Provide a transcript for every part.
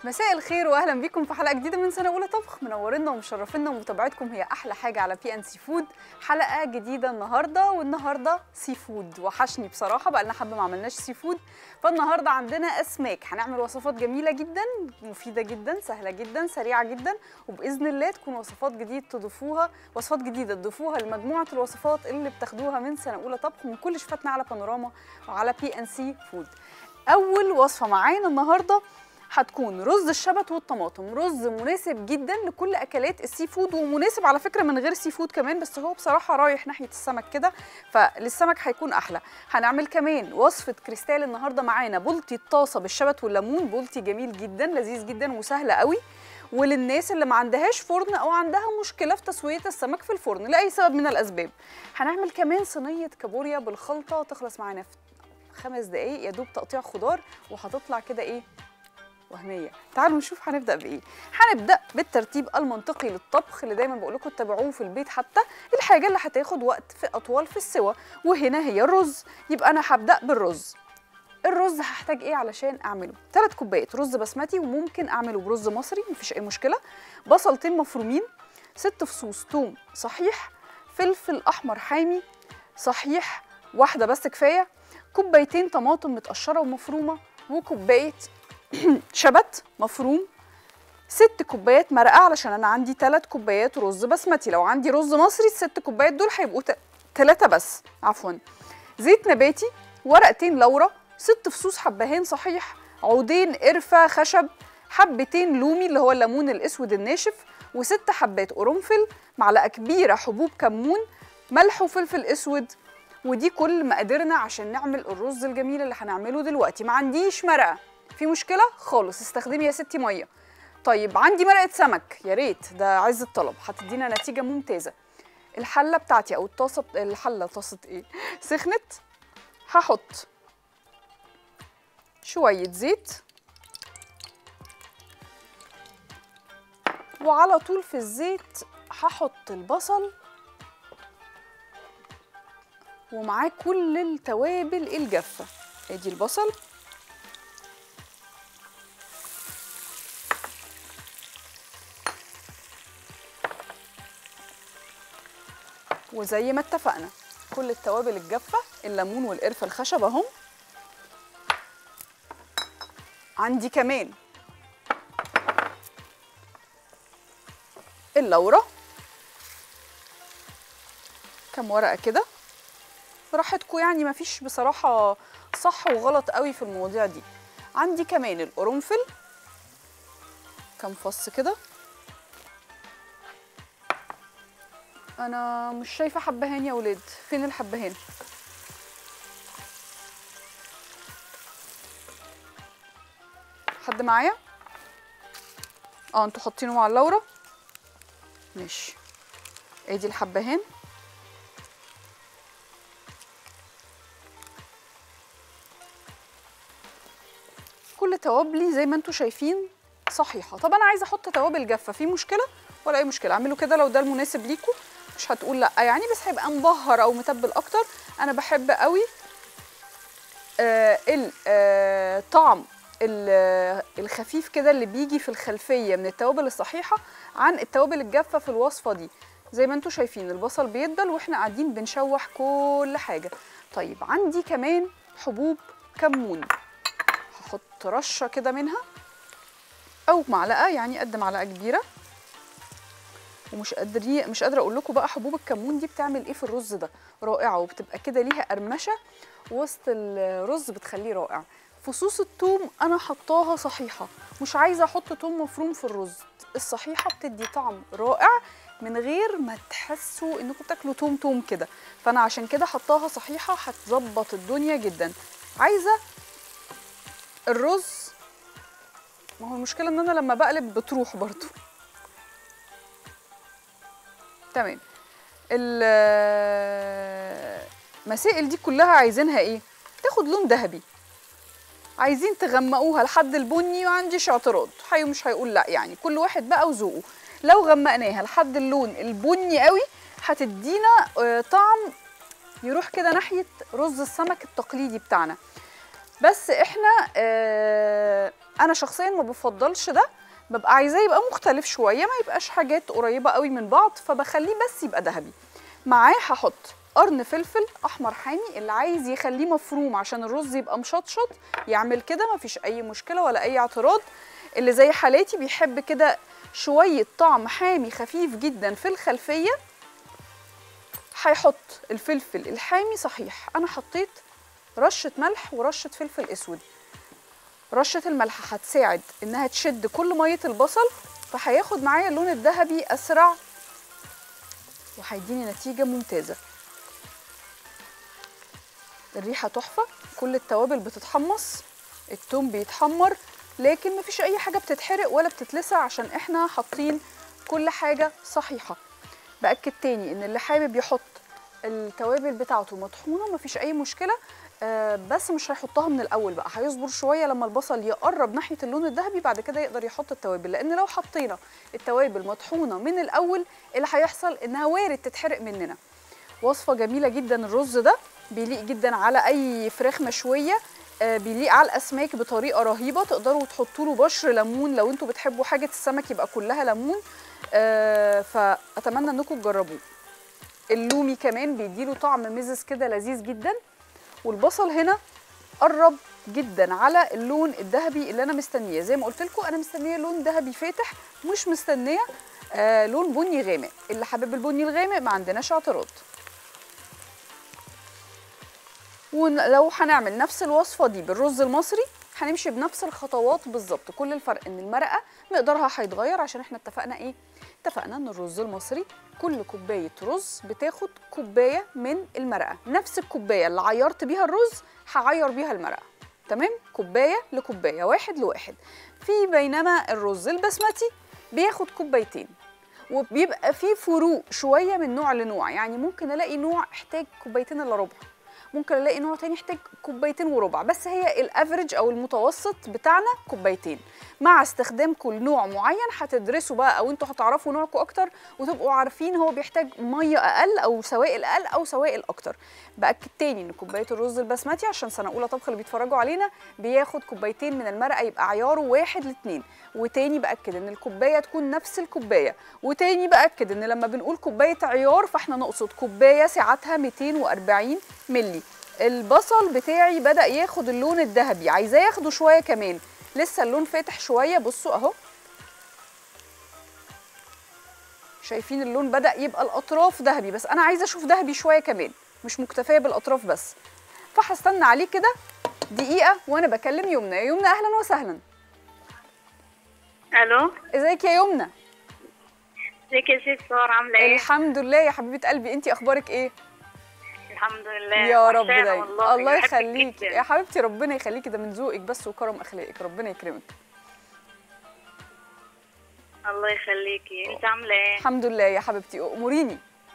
مساء الخير واهلا بيكم في حلقه جديده من سنه اولى طبخ منورنا ومشرفينا ومتابعتكم هي احلى حاجه على بي ان سي فود حلقه جديده النهارده والنهارده سي فود وحشني بصراحه بقى لنا حبه ما عملناش سي فود فالنهارده عندنا اسماك هنعمل وصفات جميله جدا مفيده جدا سهله جدا سريعه جدا وباذن الله تكون وصفات جديد تضيفوها وصفات جديده تضيفوها لمجموعه الوصفات اللي بتاخدوها من سنه اولى طبخ من كل شفاتنا على بانوراما وعلى بي ان سي فود اول وصفه معانا النهارده هتكون رز الشبت والطماطم رز مناسب جدا لكل اكلات السي فود ومناسب على فكره من غير سي فود كمان بس هو بصراحه رايح ناحيه السمك كده فللسمك هيكون احلى هنعمل كمان وصفه كريستال النهارده معانا بولتي الطاسه بالشبت والليمون بولتي جميل جدا لذيذ جدا وسهل قوي وللناس اللي ما عندهاش فرن او عندها مشكله في تسويه السمك في الفرن لاي سبب من الاسباب هنعمل كمان صينيه كابوريا بالخلطه تخلص معانا في خمس دقايق يا دوب تقطيع خضار وهتطلع كده ايه وهميه تعالوا نشوف هنبدا بايه هنبدا بالترتيب المنطقي للطبخ اللي دايما بقول لكم تتابعوه في البيت حتى الحاجه اللي هتاخد وقت في اطول في السوى وهنا هي الرز يبقى انا هبدا بالرز الرز هحتاج ايه علشان اعمله ثلاث كوبايات رز بسمتي وممكن اعمله برز مصري مفيش اي مشكله بصلتين مفرومين ست فصوص توم صحيح فلفل احمر حامي صحيح واحده بس كفايه كوبايتين طماطم متقشره ومفرومه وكوبايه شبت مفروم ست كوبايات مرقه علشان انا عندي ثلاث كوبايات رز بسمتي لو عندي رز مصري الست كوبايات دول هيبقوا ثلاثه بس عفوا زيت نباتي ورقتين لورا ست فصوص حبهان صحيح عودين قرفه خشب حبتين لومي اللي هو الليمون الاسود الناشف وست حبات قرنفل معلقه كبيره حبوب كمون ملح وفلفل اسود ودي كل مقاديرنا عشان نعمل الرز الجميل اللي هنعمله دلوقتي ما عنديش مرقه في مشكله خالص استخدمي يا ستي ميه طيب عندي مرقه سمك يا ريت ده عز الطلب هتدينا نتيجه ممتازه الحله بتاعتي او الطاسه الحله طاسه ايه سخنت هحط شويه زيت وعلى طول في الزيت هحط البصل ومعاه كل التوابل الجافه ادي البصل وزي ما اتفقنا كل التوابل الجافه الليمون والقرفه الخشب اهم عندي كمان اللورة كام ورقه كده براحتكم يعني مفيش بصراحه صح وغلط قوي في المواضيع دي عندي كمان القرنفل كام فص كده انا مش شايفه حبهان يا ولاد فين الحبهان حد معايا اه انتوا حاطينه مع اللورة ماشي ادي الحبهان كل توابلي زي ما انتوا شايفين صحيحه طب انا عايزه احط توابل جافه في مشكله ولا اي مشكله اعملوا كده لو ده المناسب ليكم مش هتقول لا يعني بس هيبقى مبهر او متبل اكتر انا بحب قوي آه الطعم آه الخفيف كده اللي بيجي في الخلفيه من التوابل الصحيحه عن التوابل الجافه في الوصفه دي زي ما انتم شايفين البصل بيدبل واحنا قاعدين بنشوح كل حاجه طيب عندي كمان حبوب كمون هحط رشه كده منها او معلقه يعني قد معلقه كبيره ومش قادرين مش قادره اقول لكم بقى حبوب الكمون دي بتعمل ايه في الرز ده رائعه وبتبقى كده ليها قرمشه وسط الرز بتخليه رائع فصوص الثوم انا حطاها صحيحه مش عايزه احط ثوم مفروم في الرز الصحيحه بتدي طعم رائع من غير ما تحسوا انكم بتاكلوا توم توم كده فانا عشان كده حطاها صحيحه هتظبط الدنيا جدا عايزه الرز ما هو المشكله ان انا لما بقلب بتروح برضو تمام المسائل دي كلها عايزينها ايه تاخد لون ذهبي عايزين تغمقوها لحد البني ما عنديش اعتراض حي مش هيقول لا يعني كل واحد بقى وذوقه لو غمقناها لحد اللون البني قوي هتدينا طعم يروح كده ناحيه رز السمك التقليدي بتاعنا بس احنا آه انا شخصيا ما بفضلش ده ببقى عايزاه يبقى مختلف شويه ما يبقاش حاجات قريبه قوي من بعض فبخليه بس يبقى ذهبي معاه هحط قرن فلفل احمر حامي اللي عايز يخليه مفروم عشان الرز يبقى مشطشط يعمل كده مفيش اي مشكله ولا اي اعتراض اللي زي حالاتي بيحب كده شويه طعم حامي خفيف جدا في الخلفيه هيحط الفلفل الحامي صحيح انا حطيت رشه ملح ورشه فلفل اسود رشه الملح هتساعد انها تشد كل ميه البصل فهياخد معايا اللون الذهبي اسرع وهيديني نتيجه ممتازه الريحه تحفه كل التوابل بتتحمص التوم بيتحمر لكن مفيش اي حاجه بتتحرق ولا بتتلسع عشان احنا حاطين كل حاجه صحيحه باكد تاني ان اللي حابب يحط التوابل بتاعته مطحونه مفيش اي مشكله آه بس مش هيحطها من الاول بقى هيصبر شويه لما البصل يقرب ناحيه اللون الذهبي بعد كده يقدر يحط التوابل لان لو حطينا التوابل مطحونه من الاول اللي هيحصل انها وارد تتحرق مننا وصفه جميله جدا الرز ده بيليق جدا على اي فراخ مشويه آه بيليق على الاسماك بطريقه رهيبه تقدروا تحطوا له بشر ليمون لو انتوا بتحبوا حاجه السمك يبقى كلها ليمون آه فاتمنى انكم تجربوه اللومي كمان بيديله طعم مزز كده لذيذ جدا والبصل هنا قرب جدا على اللون الذهبي اللي انا مستنيه زي ما قلت لكم انا مستنيه لون ذهبي فاتح مش مستنيه آه لون بني غامق اللي حابب البني الغامق ما عندناش اعتراض ولو هنعمل نفس الوصفه دي بالرز المصري هنمشي بنفس الخطوات بالظبط كل الفرق ان المرقه مقدارها هيتغير عشان احنا اتفقنا ايه اتفقنا ان الرز المصري كل كوبايه رز بتاخد كوبايه من المرقه نفس الكوبايه اللي عيرت بيها الرز هعير بيها المرقه تمام كوبايه لكوبايه واحد لواحد في بينما الرز البسمتي بياخد كوبايتين وبيبقى فيه فروق شويه من نوع لنوع يعني ممكن الاقي نوع احتاج كوبايتين الا ربع ممكن الاقي نوع تاني يحتاج كوبايتين وربع بس هي الافريج او المتوسط بتاعنا كوبايتين مع استخدام كل نوع معين هتدرسوا بقى او انتوا هتعرفوا نوعكم اكتر وتبقوا عارفين هو بيحتاج ميه اقل او سوائل اقل او سوائل اكتر باكد تاني ان كوبايه الرز البسمتي عشان سنه اولى طبخ اللي بيتفرجوا علينا بياخد كوبايتين من المرقه يبقى عياره واحد لاتنين وتاني باكد ان الكوبايه تكون نفس الكوبايه وتاني باكد ان لما بنقول كوبايه عيار فاحنا نقصد كوبايه سعتها 240 مللي البصل بتاعي بدا ياخد اللون الذهبي عايزاه ياخده شويه كمان لسه اللون فاتح شويه بصوا اهو شايفين اللون بدا يبقى الاطراف ذهبي بس انا عايزه اشوف ذهبي شويه كمان مش مكتفيه بالاطراف بس فهستنى عليه كده دقيقه وانا بكلم يمنى يا يمنى اهلا وسهلا الو ازيك يا يمنى ازيك يا ست ساره عامله ايه الحمد لله يا حبيبه قلبي انتي اخبارك ايه الحمد لله يا رب وحشانة دايما والله الله بحبك يخليكي جداً. يا حبيبتي ربنا يخليكي ده من ذوقك بس وكرم اخلاقك ربنا يكرمك الله يخليكي انت عامله ايه الحمد لله يا حبيبتي اموريني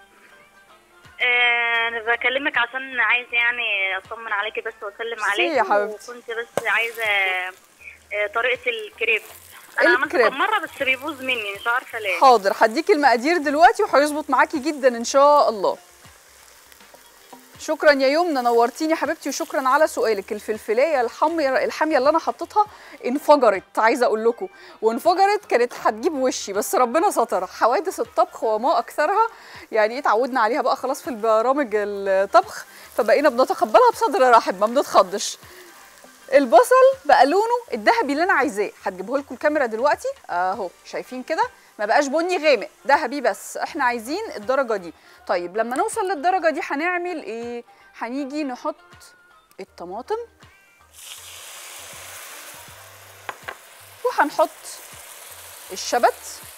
آه انا بكلمك عشان عايزه يعني اطمن عليكي بس واسلم ميرسي عليكي يا حبيبتي. وكنت بس عايزه آه طريقه الكريب انا عملت الكريب. كم مره بس بيبوظ مني مش عارفه ليه حاضر هديكي المقادير دلوقتي وهيظبط معاكي جدا ان شاء الله شكرا يا يمنى نورتيني يا حبيبتي وشكرا على سؤالك الفلفلايه الحمية الحاميه اللي انا حطيتها انفجرت عايزه اقول لكم وانفجرت كانت هتجيب وشي بس ربنا ستر حوادث الطبخ وما اكثرها يعني ايه اتعودنا عليها بقى خلاص في البرامج الطبخ فبقينا بنتقبلها بصدر رحب ما بنتخضش البصل بقى لونه الذهبي اللي انا عايزاه هتجيبه لكم الكاميرا دلوقتي اهو شايفين كده ما بقاش بني غامق ذهبي بس احنا عايزين الدرجه دي طيب لما نوصل للدرجه دي هنعمل ايه هنيجي نحط الطماطم وهنحط الشبت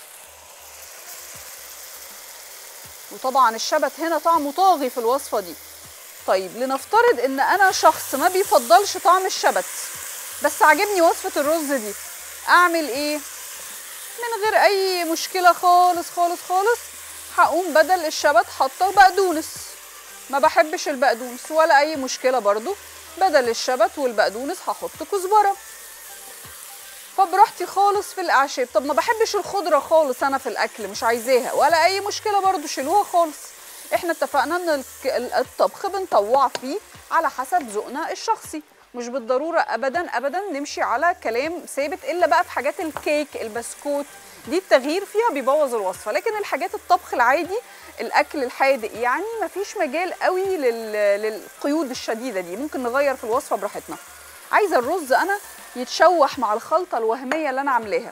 وطبعا الشبت هنا طعمه طاغي في الوصفه دي طيب لنفترض ان انا شخص ما بيفضلش طعم الشبت بس عاجبني وصفه الرز دي اعمل ايه من غير اي مشكله خالص خالص خالص هقوم بدل الشبت حاطه بقدونس ما بحبش البقدونس ولا اي مشكله برضو بدل الشبت والبقدونس هحط كزبره فبراحتي خالص في الاعشاب طب ما بحبش الخضره خالص انا في الاكل مش عايزاها ولا اي مشكله برضو شيلوها خالص احنا اتفقنا ان الك- الطبخ بنطوع فيه على حسب ذوقنا الشخصي مش بالضروره ابدا ابدا نمشي على كلام ثابت الا بقى في حاجات الكيك البسكوت دي التغيير فيها بيبوظ الوصفه لكن الحاجات الطبخ العادي الاكل الحادق يعني مفيش مجال قوي لل... للقيود الشديده دي ممكن نغير في الوصفه براحتنا عايزه الرز انا يتشوح مع الخلطه الوهميه اللي انا عاملاها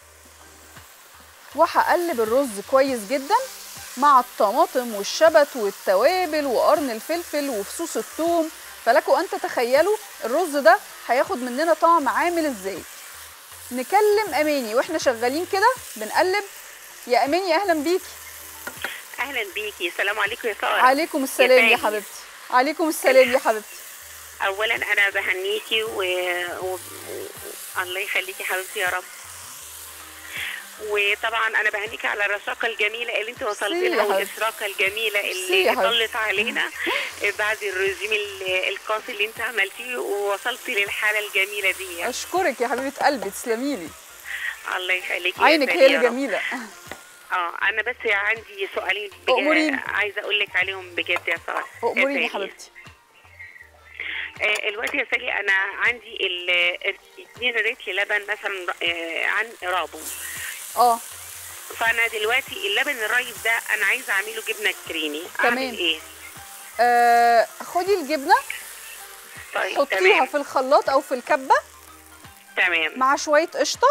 وهقلب الرز كويس جدا مع الطماطم والشبت والتوابل وقرن الفلفل وفصوص الثوم فلكم ان تتخيلوا الرز ده هياخد مننا طعم عامل ازاي نكلم اماني واحنا شغالين كده بنقلب يا اماني اهلا بيكي اهلا بيكي السلام عليكم يا ساره عليكم السلام يا كفاية. حبيبتي عليكم السلام يا حبيبتي اولا انا بهنيكي و... و... و... الله يخليكي حبيبتي يا رب وطبعا انا بهنيكي على الرشاقه الجميله اللي انت وصلت ميرسي يا لها حبيبتي. والاشراقه الجميله ميرسي يا اللي حبيبتي. طلت علينا بعد الرجيم ال- القاسي اللي انت عملتيه ووصلتي للحاله الجميله دي اشكرك يا حبيبه قلبي تسلمي لي الله يخليكي يا عينك ساري هي يا اللي رب. جميله اه انا بس عندي سؤالين بج- أؤمريني. عايزه اقول لك عليهم بجد يا ساره اموريني يا يا ساري. حبيبتي آه، الوقت يا سالي انا عندي ال- اتنين ريتل لبن مثلا آه، عن رابو اه فانا دلوقتي اللبن الرايب ده انا عايزه اعمله جبنه كريمي تمام. اعمل ايه آه، خدي الجبنه طيب حطيها تمام في الخلاط او في الكبه تمام مع شويه قشطه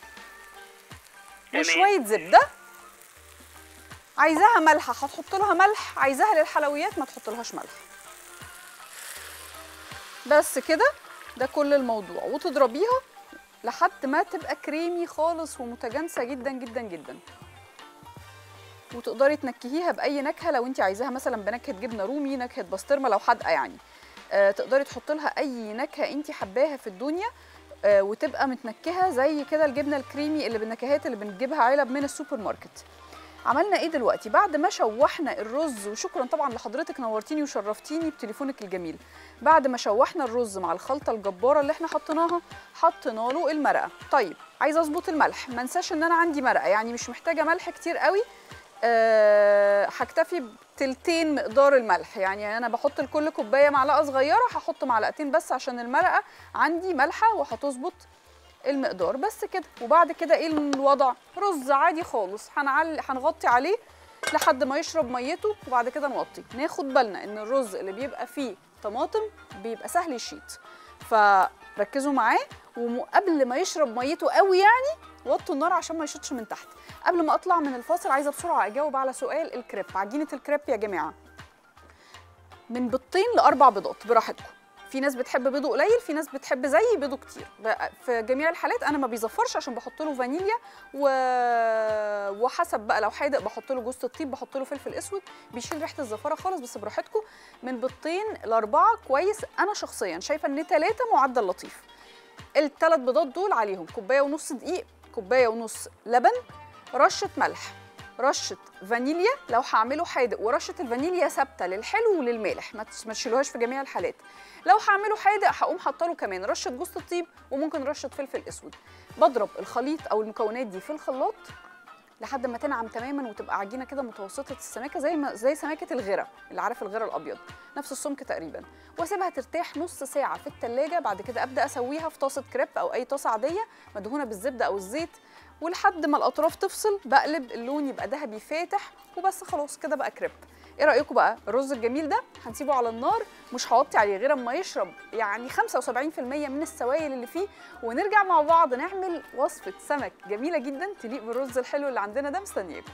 تمام. وشويه زبده عايزاها مالحه هتحط لها ملح عايزاها للحلويات ما تحط لهاش ملح بس كده ده كل الموضوع وتضربيها لحد ما تبقى كريمي خالص ومتجانسه جدا جدا جدا وتقدري تنكهيها باي نكهه لو انت عايزاها مثلا بنكهه جبنه رومي نكهه بسطرمه لو حادقه يعني آه تقدري تحط لها اي نكهه انت حباها في الدنيا آه وتبقى متنكهه زي كده الجبنه الكريمي اللي بالنكهات اللي بنجيبها علب من السوبر ماركت عملنا ايه دلوقتي بعد ما شوحنا الرز وشكرا طبعا لحضرتك نورتيني وشرفتيني بتليفونك الجميل بعد ما شوحنا الرز مع الخلطه الجباره اللي احنا حطيناها حطينا له المرقه طيب عايزه اظبط الملح ما انساش ان انا عندي مرقه يعني مش محتاجه ملح كتير قوي أه هكتفي بتلتين مقدار الملح يعني انا بحط لكل كوبايه معلقه صغيره هحط معلقتين بس عشان المرقه عندي مالحه وهتظبط المقدار بس كده وبعد كده ايه الوضع رز عادي خالص هنعلي هنغطي عليه لحد ما يشرب ميته وبعد كده نوطي ناخد بالنا ان الرز اللي بيبقى فيه طماطم بيبقى سهل يشيط فركزوا معاه وقبل ما يشرب ميته قوي يعني وطوا النار عشان ما يشطش من تحت قبل ما اطلع من الفاصل عايزه بسرعه اجاوب على سؤال الكريب عجينه الكريب يا جماعه من بيضتين لاربع بيضات براحتكم في ناس بتحب بيضه قليل في ناس بتحب زيي بيضه كتير بقى في جميع الحالات انا ما بيزفرش عشان بحط له فانيليا و... وحسب بقى لو حادق بحط له جوز الطيب بحط له فلفل اسود بيشيل ريحه الزفاره خالص بس براحتكم من بيضتين لاربعه كويس انا شخصيا شايفه ان ثلاثه معدل لطيف الثلاث بيضات دول عليهم كوبايه ونص دقيق كوبايه ونص لبن رشه ملح رشه فانيليا لو هعمله حادق ورشه الفانيليا ثابته للحلو وللمالح ما تش- ما تشيلوهاش في جميع الحالات لو هعمله حادق هقوم حاطه له كمان رشه جوز الطيب وممكن رشه فلفل اسود بضرب الخليط او المكونات دي في الخلاط لحد ما تنعم تماما وتبقى عجينه كده متوسطه السماكه زي ما زي سماكه الغره اللي عارف الغره الابيض نفس السمك تقريبا واسيبها ترتاح نص ساعه في التلاجة بعد كده ابدا اسويها في طاسه كريب او اي طاسه عاديه مدهونه بالزبده او الزيت ولحد ما الاطراف تفصل بقلب اللون يبقى ذهبي فاتح وبس خلاص كده بقى كريب ايه رايكم بقى الرز الجميل ده هنسيبه على النار مش هوطي عليه غير اما يشرب يعني 75% من السوائل اللي فيه ونرجع مع بعض نعمل وصفه سمك جميله جدا تليق بالرز الحلو اللي عندنا ده مستنياكم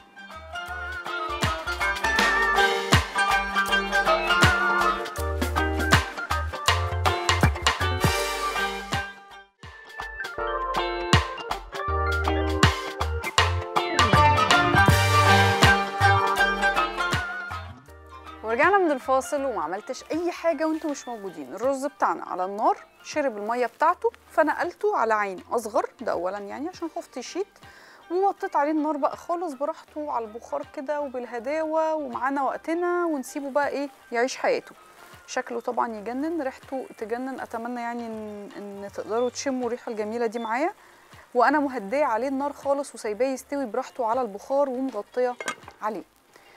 ورجعنا من الفاصل وما عملتش اي حاجه وانتوا مش موجودين الرز بتاعنا على النار شرب الميه بتاعته فنقلته على عين اصغر ده اولا يعني عشان خفت يشيط ووطيت عليه النار بقى خالص براحته على البخار كده وبالهداوه ومعانا وقتنا ونسيبه بقى ايه يعيش حياته شكله طبعا يجنن ريحته تجنن اتمنى يعني ان, إن تقدروا تشموا الريحه الجميله دي معايا وانا مهديه عليه النار خالص وسايباه يستوي براحته على البخار ومغطيه عليه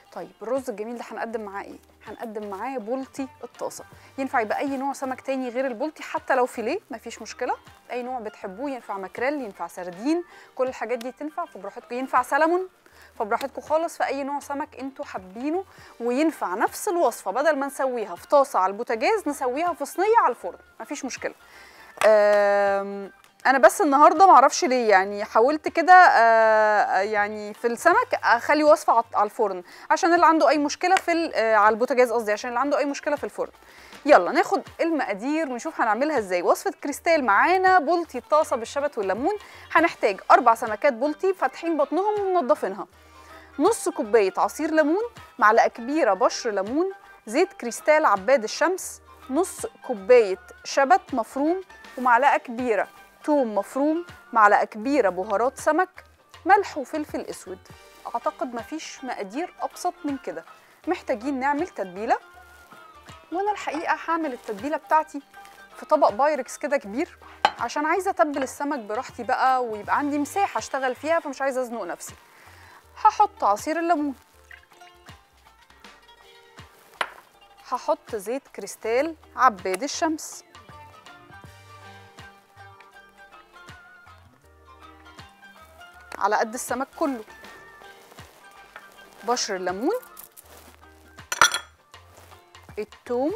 طيب الرز الجميل ده هنقدم معاه ايه هنقدم معاه بولتي الطاسه ينفع يبقى اي نوع سمك تاني غير البولتي حتى لو فيليه مفيش مشكله اي نوع بتحبوه ينفع ماكريل ينفع سردين كل الحاجات دي تنفع فبراحتكم ينفع سلمون فبراحتكم خالص في اي نوع سمك انتوا حابينه وينفع نفس الوصفه بدل ما نسويها في طاسه على البوتاجاز نسويها في صينيه على الفرن مفيش مشكله أم، انا بس النهارده معرفش ليه يعني حاولت كده آه، يعني في السمك اخلي وصفه عط- على الفرن عشان اللي عنده اي مشكله في ال- آه، على البوتاجاز قصدي عشان اللي عنده اي مشكله في الفرن يلا ناخد المقادير ونشوف هنعملها ازاي وصفه كريستال معانا بولتي الطاسه بالشبت والليمون هنحتاج اربع سمكات بولتي فاتحين بطنهم ومنضفينها نص كوبايه عصير ليمون معلقه كبيره بشر ليمون زيت كريستال عباد الشمس نص كوبايه شبت مفروم ومعلقه كبيره توم مفروم معلقه كبيره بهارات سمك ملح وفلفل اسود اعتقد مفيش مقادير ابسط من كده محتاجين نعمل تتبيله وانا الحقيقه هعمل التتبيله بتاعتي في طبق بايركس كده كبير عشان عايزه اتبل السمك براحتي بقى ويبقى عندي مساحه اشتغل فيها فمش عايزه ازنق نفسي هحط عصير الليمون هحط زيت كريستال عباد الشمس على قد السمك كله بشر الليمون التوم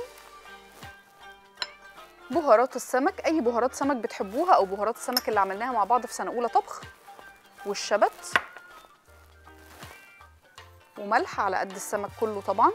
بهارات السمك اي بهارات سمك بتحبوها او بهارات السمك اللي عملناها مع بعض في سنه اولى طبخ والشبت وملح على قد السمك كله طبعا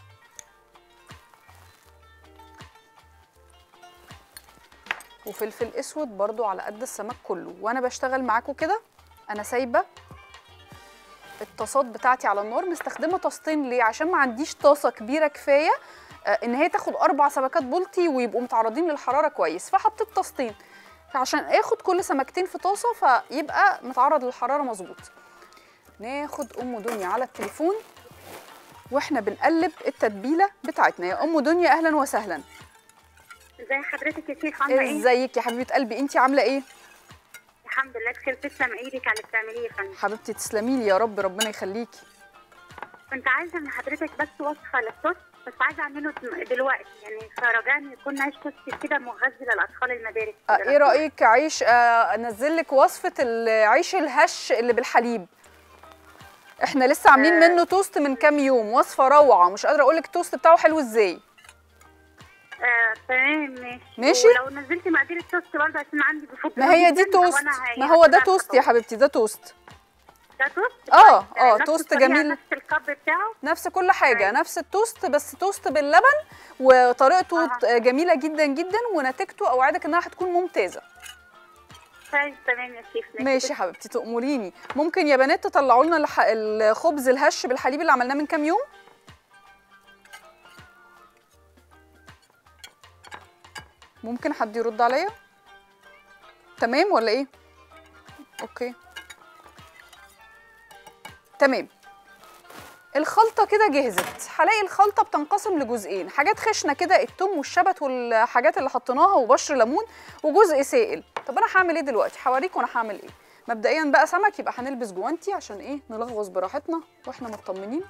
وفلفل اسود برضو على قد السمك كله وانا بشتغل معاكم كده انا سايبه الطاسات بتاعتي على النار مستخدمه طاستين ليه عشان ما عنديش طاسه كبيره كفايه آه، ان هي تاخد اربع سمكات بولتي ويبقوا متعرضين للحراره كويس فحطيت طاستين عشان اخد كل سمكتين في طاسه فيبقى متعرض للحراره مظبوط ناخد ام دنيا على التليفون واحنا بنقلب التتبيله بتاعتنا يا ام دنيا اهلا وسهلا ازي حضرتك يا شيخ عامله ايه؟ ازيك يا حبيبه قلبي انت عامله ايه الحمد لله بخير تسلم ايدك على اللي بتعمليه يا فندم حبيبتي تسلمي لي يا رب ربنا يخليكي كنت عايزه من حضرتك بس وصفه للتوست بس عايزه اعمله دلوقتي يعني فرجاني يكون عيش توست كده مغذي للاطفال المدارس آه، ايه رايك عيش آه، انزل لك وصفه العيش الهش اللي بالحليب احنا لسه عاملين آه. منه توست من كام يوم وصفه روعه مش قادره اقول لك التوست بتاعه حلو ازاي آه تمام ماشي ماشي. ولو نزلت مقادير التوست برضه عشان عندي بفوت ما هي دي توست ما هو ده توست يا حبيبتي ده توست ده توست آه، طيب، آه، نفس توست الطريقة، جميل. نفس الكب بتاعه نفس كل حاجه أيوة. نفس التوست بس توست باللبن وطريقته أها. ت- جميله جدا جدا ونتيجته اوعدك انها هتكون ممتازه طيب تمام يا شيخ ماشي يا حبيبتي تأمريني ممكن يا بنات تطلعوا لنا الح- الخبز الهش بالحليب اللي عملناه من كام يوم ممكن حد يرد عليا تمام ولا ايه اوكي تمام الخلطة كده جهزت هلاقي الخلطة بتنقسم لجزئين حاجات خشنة كده التوم والشبت والحاجات اللي حطيناها وبشر ليمون وجزء سائل طب انا هعمل ايه دلوقتي هوريكم انا هعمل ايه مبدئيا بقى سمك يبقى هنلبس جوانتي عشان ايه نلغوص براحتنا واحنا مطمنين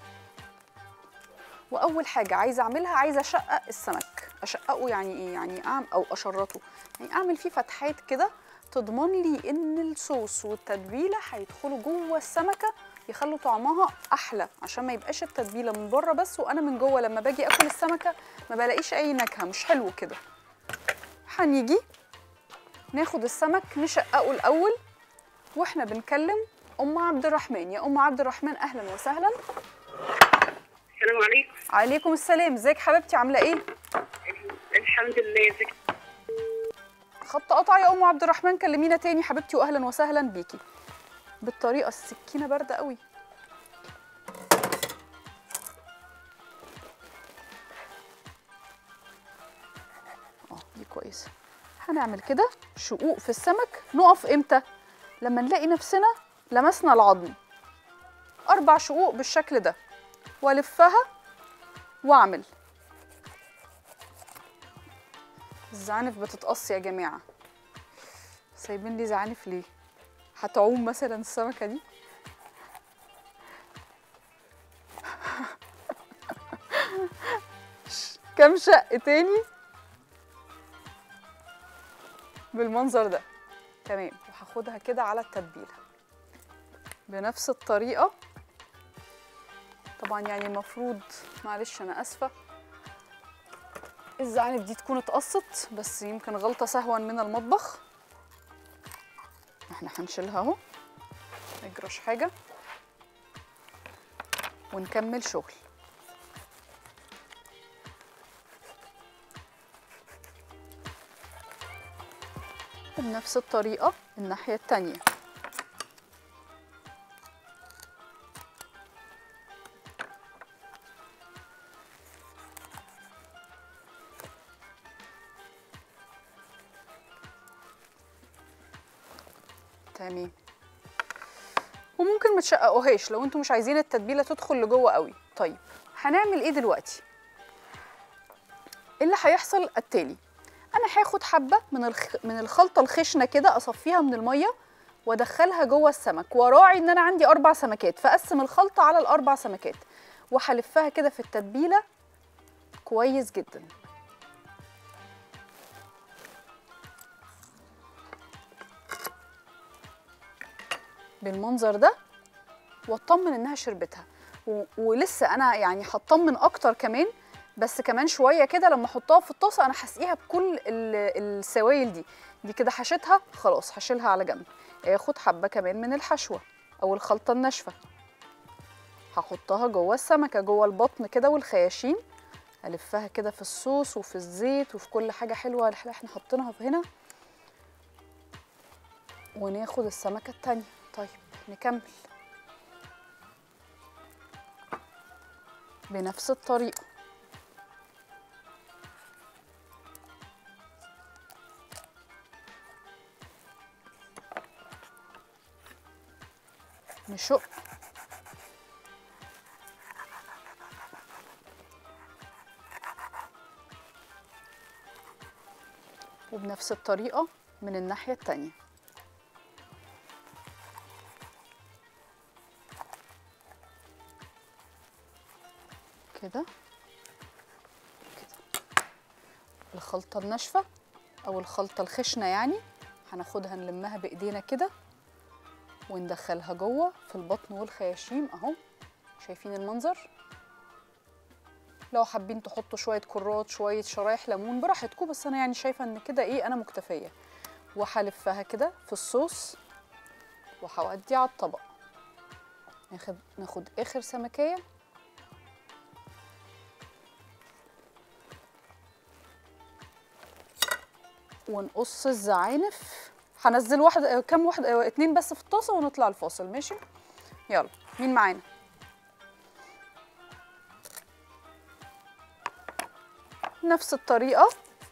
واول حاجه عايزه اعملها عايزه اشقق السمك اشققه يعني ايه يعني اعمل او اشرطه يعني اعمل فيه فتحات كده تضمن لي ان الصوص والتتبيله هيدخلوا جوه السمكه يخلوا طعمها احلى عشان ما يبقاش التتبيله من بره بس وانا من جوه لما باجي اكل السمكه ما بلاقيش اي نكهه مش حلو كده هنيجي ناخد السمك نشققه الاول واحنا بنكلم ام عبد الرحمن يا ام عبد الرحمن اهلا وسهلا السلام عليكم عليكم السلام ازيك حبيبتي عامله ايه الحمد لله ازيك خط قطع يا ام عبد الرحمن كلمينا تاني حبيبتي واهلا وسهلا بيكي بالطريقه السكينه بارده قوي اه دي كويسه هنعمل كده شقوق في السمك نقف امتى لما نلاقي نفسنا لمسنا العظم اربع شقوق بالشكل ده والفها واعمل الزعانف بتتقص يا جماعه سايبين لي زعانف ليه هتعوم مثلا السمكه دي كام شق تاني بالمنظر ده تمام وهاخدها كده على التتبيله بنفس الطريقه طبعا يعني المفروض معلش انا اسفه الزعانف دي تكون اتقصت بس يمكن غلطه سهوا من المطبخ احنا هنشيلها اهو ما يجراش حاجه ونكمل شغل وبنفس الطريقة الناحية التانية تمام وممكن ما تشققوهاش لو انتوا مش عايزين التتبيله تدخل لجوه قوي طيب هنعمل ايه دلوقتي اللي هيحصل التالي انا هاخد حبه من الخ... من الخلطه الخشنه كده اصفيها من الميه وادخلها جوه السمك وراعي ان انا عندي اربع سمكات فاقسم الخلطه على الاربع سمكات وهلفها كده في التتبيله كويس جدا بالمنظر ده واطمن انها شربتها و... ولسه انا يعني هطمن اكتر كمان بس كمان شويه كده لما احطها في الطاسه انا هسقيها بكل ال- السوائل دي دي كده حشيتها خلاص هشيلها على جنب اخد حبه كمان من الحشوه او الخلطه الناشفه هحطها جوه السمكه جوه البطن كده والخياشيم الفها كده في الصوص وفي الزيت وفي كل حاجه حلوه اللي احنا حاطينها في هنا وناخد السمكه التانيه طيب نكمل بنفس الطريقه نشق وبنفس الطريقة من الناحية التانية كده كده الخلطة الناشفة أو الخلطة الخشنة يعني هناخدها نلمها بإيدينا كده وندخلها جوه في البطن والخياشيم اهو شايفين المنظر لو حابين تحطوا شويه كرات شويه شرايح ليمون براحتكم بس انا يعني شايفه ان كده ايه انا مكتفيه وهلفها كده في الصوص وهودي على الطبق ناخد ناخد اخر سمكيه ونقص الزعانف هنزل واحد كام واحد اتنين بس في الطاسه ونطلع الفاصل ماشي يلا مين معانا نفس الطريقه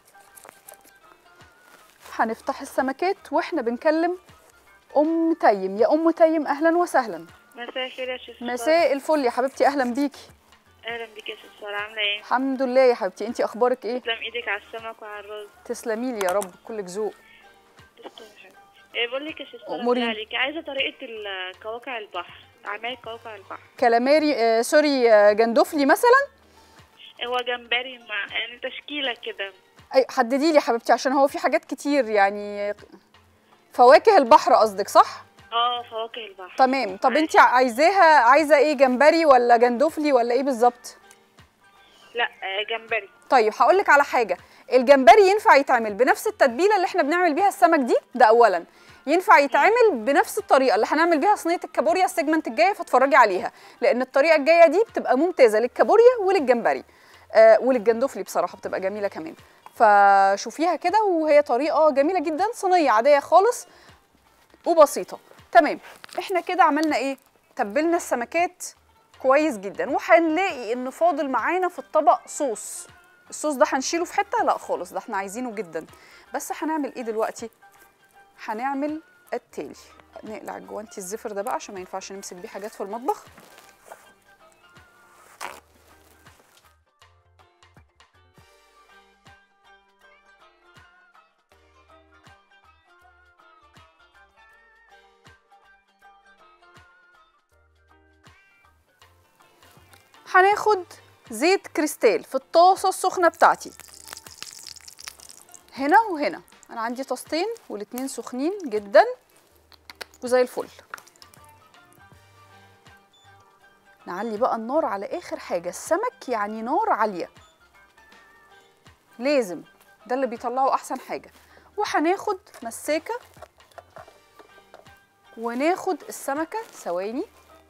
هنفتح السمكات واحنا بنكلم ام تيم يا ام تيم اهلا وسهلا مساء الخير يا شيخ سارة. مساء الفل يا حبيبتي اهلا بيكي اهلا بك يا شيخ سارة عامله ايه الحمد لله يا حبيبتي انتي اخبارك ايه تسلم ايدك على السمك وعلى الرز تسلمي لي يا رب كلك ذوق تسلم يا حبيبتي إيه بقول لك يا شيخ سارة أموري. بالله عليكي عايزه طريقه ال- كواكع البحر عمايل كواكع البحر كلاماري آه سوري آه جندفلي مثلا هو جمبري مع يعني تشكيله كده اي حددي لي يا حبيبتي عشان هو في حاجات كتير يعني فواكه البحر قصدك صح اه فواكه البحر تمام طب انت عايزاها عايزه ايه جمبري ولا جندفلي ولا ايه بالظبط لا آه، جمبري طيب هقول لك على حاجه الجمبري ينفع يتعمل بنفس التتبيله اللي احنا بنعمل بيها السمك دي ده اولا ينفع يتعمل بنفس الطريقه اللي هنعمل بيها صينيه الكابوريا السيجمنت الجايه فاتفرجي عليها لان الطريقه الجايه دي بتبقى ممتازه للكابوريا وللجمبري آه وللجندفلي بصراحه بتبقى جميله كمان فشوفيها كده وهي طريقه جميله جدا صينيه عاديه خالص وبسيطه تمام احنا كده عملنا ايه تبلنا السمكات كويس جدا وهنلاقي ان فاضل معانا في الطبق صوص الصوص ده هنشيله في حته لا خالص ده احنا عايزينه جدا بس هنعمل ايه دلوقتي هنعمل التالي نقلع الجوانتي الزفر ده بقى عشان ما ينفعش نمسك بيه حاجات في المطبخ هناخد زيت كريستال في الطاسه السخنه بتاعتي هنا وهنا انا عندي طاستين والاتنين سخنين جدا وزي الفل نعلي بقى النار على اخر حاجه السمك يعني نار عاليه لازم ده اللي بيطلعه احسن حاجه وهناخد مساكه وناخد السمكه ثواني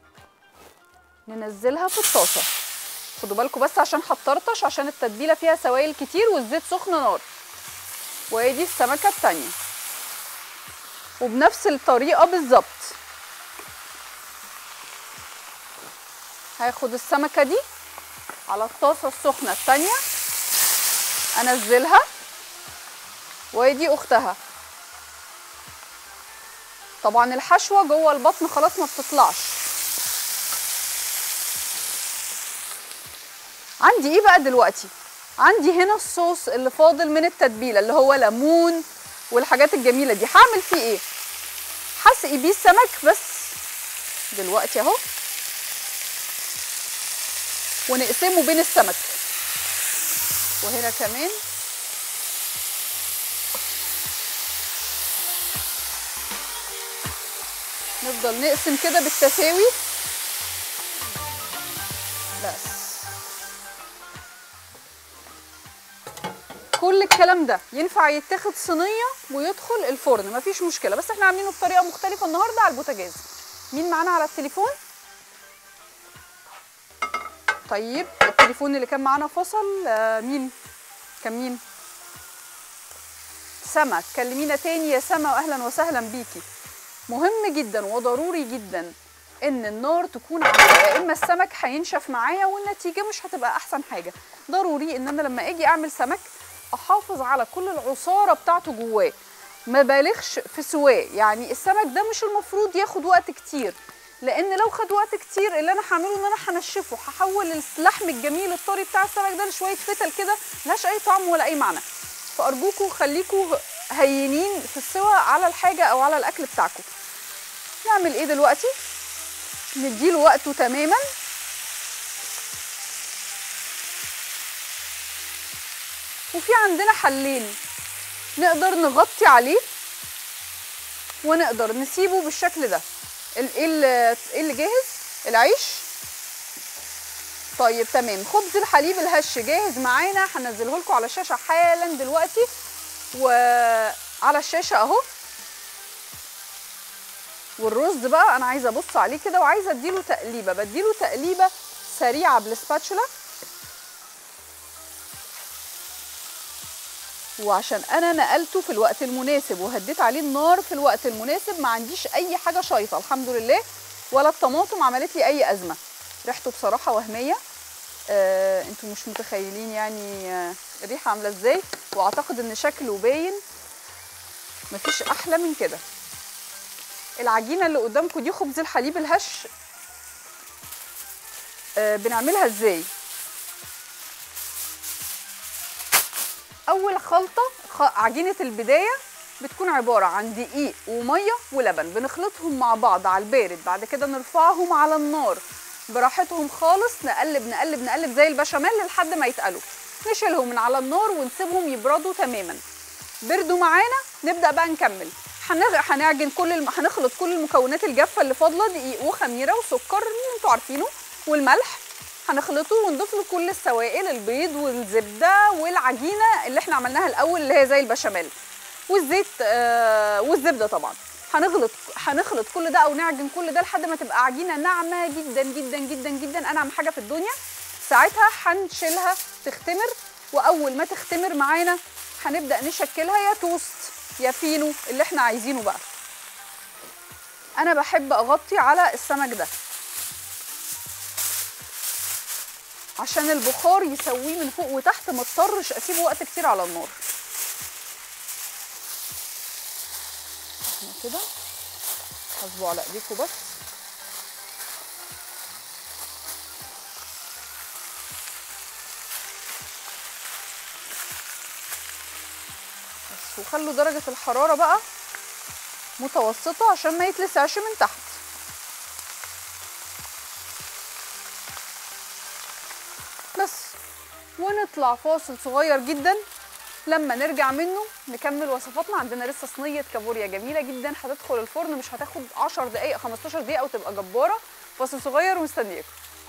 ننزلها في الطاسه خدوا بالكم بس عشان هتطرطش عشان التتبيله فيها سوائل كتير والزيت سخن نار وادي السمكه التانيه وبنفس الطريقه بالظبط هاخد السمكه دي على الطاسه السخنه التانيه انزلها وادي اختها طبعا الحشوه جوه البطن خلاص ما بتطلعش عندي ايه بقى دلوقتي عندي هنا الصوص اللي فاضل من التتبيله اللي هو ليمون والحاجات الجميله دي هعمل فيه ايه هسقي بيه السمك بس دلوقتي اهو ونقسمه بين السمك وهنا كمان نفضل نقسم كده بالتساوي بس كل الكلام ده ينفع يتاخد صينيه ويدخل الفرن مفيش مشكله بس احنا عاملينه بطريقه مختلفه النهارده على البوتاجاز مين معانا على التليفون طيب التليفون اللي كان معانا فصل آه مين كان مين سما كلمينا تاني يا سما واهلا وسهلا بيكي مهم جدا وضروري جدا ان النار تكون عاليه يا اما السمك هينشف معايا والنتيجه مش هتبقى احسن حاجه ضروري ان انا لما اجي اعمل سمك احافظ على كل العصاره بتاعته جواه ما بالغش في سواه يعني السمك ده مش المفروض ياخد وقت كتير لان لو خد وقت كتير اللي انا هعمله ان انا هنشفه هحول اللحم الجميل الطري بتاع السمك ده لشويه فتل كده ملهاش اي طعم ولا اي معنى فارجوكوا خليكوا هينين في السوا على الحاجه او على الاكل بتاعكم نعمل ايه دلوقتي نديله وقته تماما وفي عندنا حلين نقدر نغطي عليه ونقدر نسيبه بالشكل ده ال- ايه اللي إيه اللي جاهز العيش طيب تمام خبز الحليب الهش جاهز معانا هنزله لكم على الشاشه حالا دلوقتي وعلى الشاشه اهو والرز بقى انا عايزه ابص عليه كده وعايزه اديله تقليبه بديله تقليبه سريعه بالسباتشولا وعشان انا نقلته في الوقت المناسب وهديت عليه النار في الوقت المناسب ما عنديش اي حاجه شايطه الحمد لله ولا الطماطم عملت لي اي ازمه ريحته بصراحه وهميه آه انتوا مش متخيلين يعني آه الريحه عامله ازاي واعتقد ان شكله باين مفيش احلى من كده العجينه اللي قدامكم دي خبز الحليب الهش آه بنعملها ازاي اول خلطه خ- عجينه البدايه بتكون عباره عن دقيق وميه ولبن بنخلطهم مع بعض على البارد بعد كده نرفعهم على النار براحتهم خالص نقلب نقلب نقلب زي البشاميل لحد ما يتقلوا نشيلهم من على النار ونسيبهم يبردوا تماما بردوا معانا نبدا بقى نكمل هنغ... هنعجن كل الم... هنخلط كل المكونات الجافه اللي فاضله دقيق وخميره وسكر اللي انتوا عارفينه والملح هنخلطه ونضيف له كل السوائل البيض والزبده والعجينه اللي احنا عملناها الاول اللي هي زي البشاميل والزيت آه والزبده طبعا هنخلط هنخلط كل ده او نعجن كل ده لحد ما تبقى عجينه ناعمه جدا جدا جدا جدا انعم حاجه في الدنيا ساعتها هنشيلها تختمر واول ما تختمر معانا هنبدا نشكلها يا توست يا فينو اللي احنا عايزينه بقى انا بحب اغطي على السمك ده عشان البخار يسويه من فوق وتحت ما اضطرش اسيبه وقت كتير على النار احنا كده حاسبوا على ايديكم بس بس وخلوا درجة الحرارة بقى متوسطة عشان ما يتلسعش من تحت بس ونطلع فاصل صغير جدا لما نرجع منه نكمل وصفاتنا عندنا لسه صينيه كابوريا جميله جدا هتدخل الفرن مش هتاخد 10 دقائق 15 دقيقه وتبقى جباره فاصل صغير ومستنياكم